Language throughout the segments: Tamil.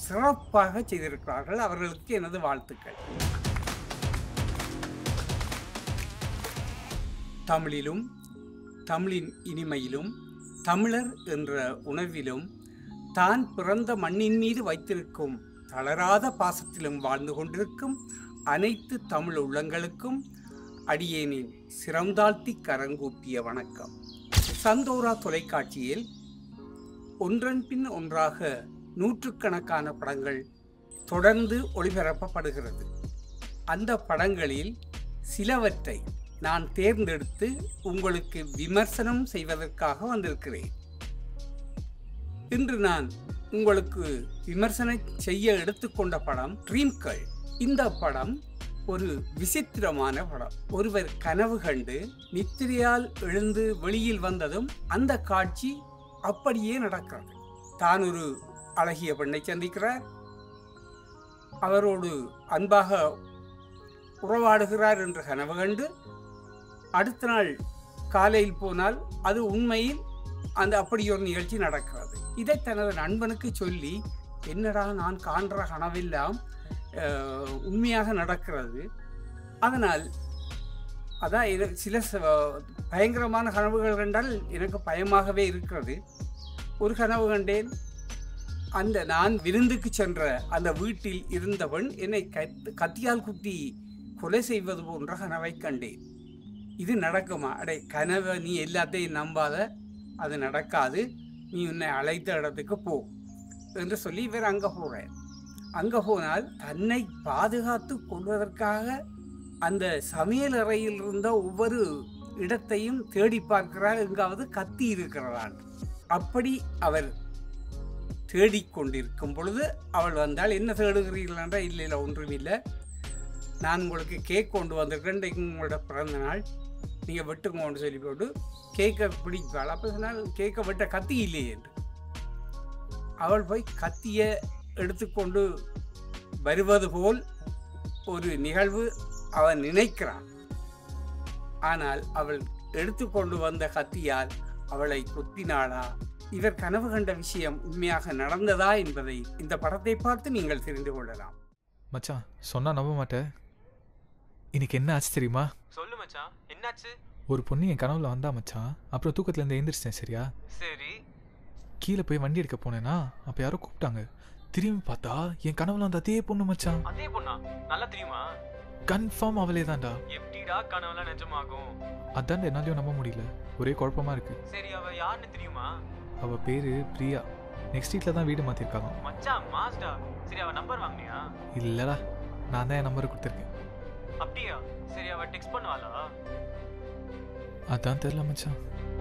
சிறப்பாக செய்திருக்கிறார்கள் அவர்களுக்கு எனது வாழ்த்துக்கள் தமிழிலும் தமிழின் இனிமையிலும் தமிழர் என்ற உணர்விலும் தான் பிறந்த மண்ணின் மீது வைத்திருக்கும் தளராத பாசத்திலும் வாழ்ந்து கொண்டிருக்கும் அனைத்து தமிழ் உள்ளங்களுக்கும் அடியேனின் சிறந்தாழ்த்தி கரங்கூப்பிய வணக்கம் சந்தோரா தொலைக்காட்சியில் ஒன்றன் பின் ஒன்றாக நூற்றுக்கணக்கான படங்கள் தொடர்ந்து ஒளிபரப்பப்படுகிறது அந்த படங்களில் சிலவற்றை நான் தேர்ந்தெடுத்து உங்களுக்கு விமர்சனம் செய்வதற்காக வந்திருக்கிறேன் இன்று நான் உங்களுக்கு விமர்சனம் செய்ய எடுத்துக்கொண்ட படம் ட்ரீம் கேர்ள் இந்த படம் ஒரு விசித்திரமான படம் ஒருவர் கனவு கண்டு நித்திரையால் எழுந்து வெளியில் வந்ததும் அந்த காட்சி அப்படியே நடக்கிறது தான் ஒரு அழகிய பெண்ணை சந்திக்கிறார் அவரோடு அன்பாக உறவாடுகிறார் என்ற கனவு கண்டு அடுத்த நாள் காலையில் போனால் அது உண்மையில் அந்த அப்படி ஒரு நிகழ்ச்சி நடக்கிறது இதை தனது நண்பனுக்கு சொல்லி என்னடா நான் காண்ற கனவெல்லாம் அஹ், உண்மையாக நடக்கிறது அதனால் அதான் இது சில ச- பயங்கரமான கனவுகள் கண்டால் எனக்கு பயமாகவே இருக்கிறது ஒரு கனவு கண்டேன் அந்த நான் விருந்துக்கு சென்ற அந்த வீட்டில் இருந்தவன் என்னை கத்- கத்தியால் குத்தி கொலை செய்வது போன்ற கனவை கண்டேன் இது நடக்குமா அடே கனவை நீ எல்லாத்தையும் நம்பாத அது நடக்காது நீ உன்னை அழைத்த இடத்துக்கு போ என்று சொல்லி இவர் அங்கே போகிறார் அங்கே போனால் தன்னை பாதுகாத்து கொள்வதற்காக அந்த சமையல் அறையில் இருந்த ஒவ்வொரு இடத்தையும் தேடி பார்க்கிறார் எங்காவது கத்தி இருக்கிறான் அப்படி அவர் தேடிக்கொண்டிருக்கும் பொழுது அவள் வந்தால் என்ன தேடுகிறீர்கள் என்றால் இல்லை இல்லை ஒன்றும் இல்லை நான் உங்களுக்கு கேக் கொண்டு வந்திருக்கேன் இன்றைக்கு உங்களோட பிறந்த நாள் நீங்கள் வெட்டுங்கன்னு சொல்லி போட்டு கேக்கை பிடிப்பாள் அப்போ சொன்னால் கேக்கை வெட்ட கத்தி இல்லையே என்று அவள் போய் கத்தியை எடுத்துக்கொண்டு வருவது போல் ஒரு நிகழ்வு அவன் நினைக்கிறான் ஆனால் அவள் எடுத்துக்கொண்டு வந்த கத்தியால் அவளை குத்தினாளா இவர் கனவு கண்ட விஷயம் உண்மையாக நடந்ததா என்பதை இந்த படத்தை பார்த்து நீங்கள் தெரிந்து கொள்ளலாம் மச்சான் சொன்னா நம்ப மாட்டேன் இன்னைக்கு என்ன ஆச்சு தெரியுமா சொல்லு மச்சான் என்னாச்சு ஒரு பொண்ணு என் கனவுல வந்தா மச்சான் அப்புறம் தூக்கத்துல இருந்து எழுந்திரிச்சிட்டேன் சரியா சரி கீழே போய் வண்டி எடுக்க போனேன்னா அப்போ யாரோ கூப்பிட்டாங்க திரும்பி பார்த்தா என் கனவுல அந்த அதே பொண்ணு மச்சான் அதே பொண்ணா நல்லா தெரியுமா கன்ஃபார்ம் அவளே தான்டா எப்படிடா கனவுலாம் நிஜமாகும் அதான் என்னாலையும் நம்ப முடியல ஒரே குழப்பமா இருக்கு சரி அவ யாருன்னு தெரியுமா அவ பேரு பிரியா நெக்ஸ்ட் வீட்டில் தான் வீடு மாற்றிருக்காங்க மச்சான் மாஸ்டா சரி அவ நம்பர் வாங்குனியா இல்லடா நான் தான் என் நம்பரை கொடுத்துருக்கேன் அப்படியா சரி அவ டெக்ஸ்ட் பண்ணுவாளா அதான் தெரில மச்சான்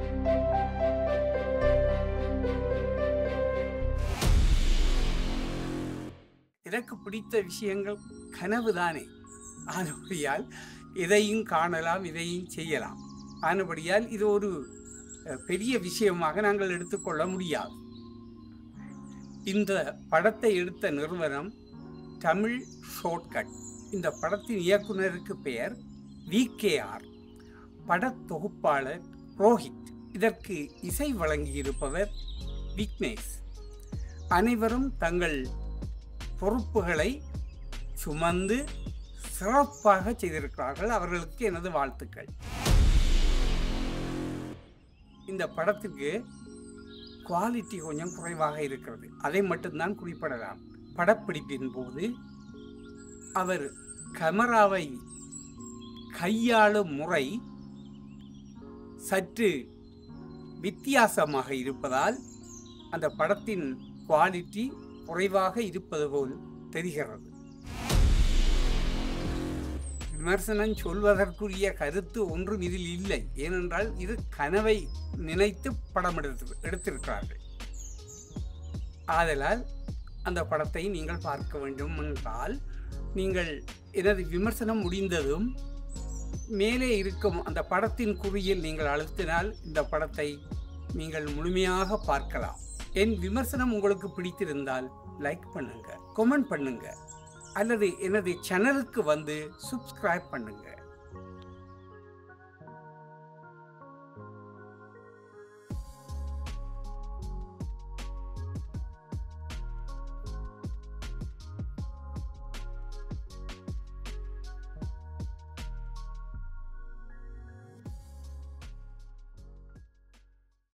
எனக்கு பிடித்த விஷயங்கள் கனவுதானே ஆனபடியால் இதையும் காணலாம் இதையும் செய்யலாம் ஆனபடியால் இது ஒரு அஹ், பெரிய விஷயமாக நாங்கள் எடுத்துக்கொள்ள முடியாது இந்த படத்தை எடுத்த நிறுவனம் தமிழ் ஷார்ட்கட் இந்த படத்தின் இயக்குனருக்கு பெயர் விகேஆர் படத்தொகுப்பாளர் ரோஹித் இதற்கு இசை வழங்கியிருப்பவர் விக்னேஷ் அனைவரும் தங்கள் பொறுப்புகளை சுமந்து சிறப்பாக செய்திருக்கிறார்கள் அவர்களுக்கு எனது வாழ்த்துக்கள் இந்த படத்துக்கு குவாலிட்டி கொஞ்சம் குறைவாக இருக்கிறது அதை மட்டும்தான் குறிப்பிடலாம் படப்பிடிப்பின் போது அவர் கேமராவை கையாளும் முறை சற்று வித்தியாசமாக இருப்பதால் அந்த படத்தின் குவாலிட்டி குறைவாக இருப்பது போல் தெரிகிறது விமர்சனம் சொல்வதற்குரிய கருத்து ஒன்றும் இதில் இல்லை ஏனென்றால் இது கனவை நினைத்து படம் எடுத்து எடுத்திருக்கிறார்கள் ஆதலால் அந்த படத்தை நீங்கள் பார்க்க வேண்டும் என்றால் நீங்கள் எனது விமர்சனம் முடிந்ததும் மேலே இருக்கும் அந்த படத்தின் குறியில் நீங்கள் அழுத்தினால் இந்த படத்தை நீங்கள் முழுமையாக பார்க்கலாம் என் விமர்சனம் உங்களுக்கு பிடித்திருந்தால் லைக் பண்ணுங்க கமெண்ட் பண்ணுங்க அல்லது எனது சேனலுக்கு வந்து சப்ஸ்கிரைப் பண்ணுங்க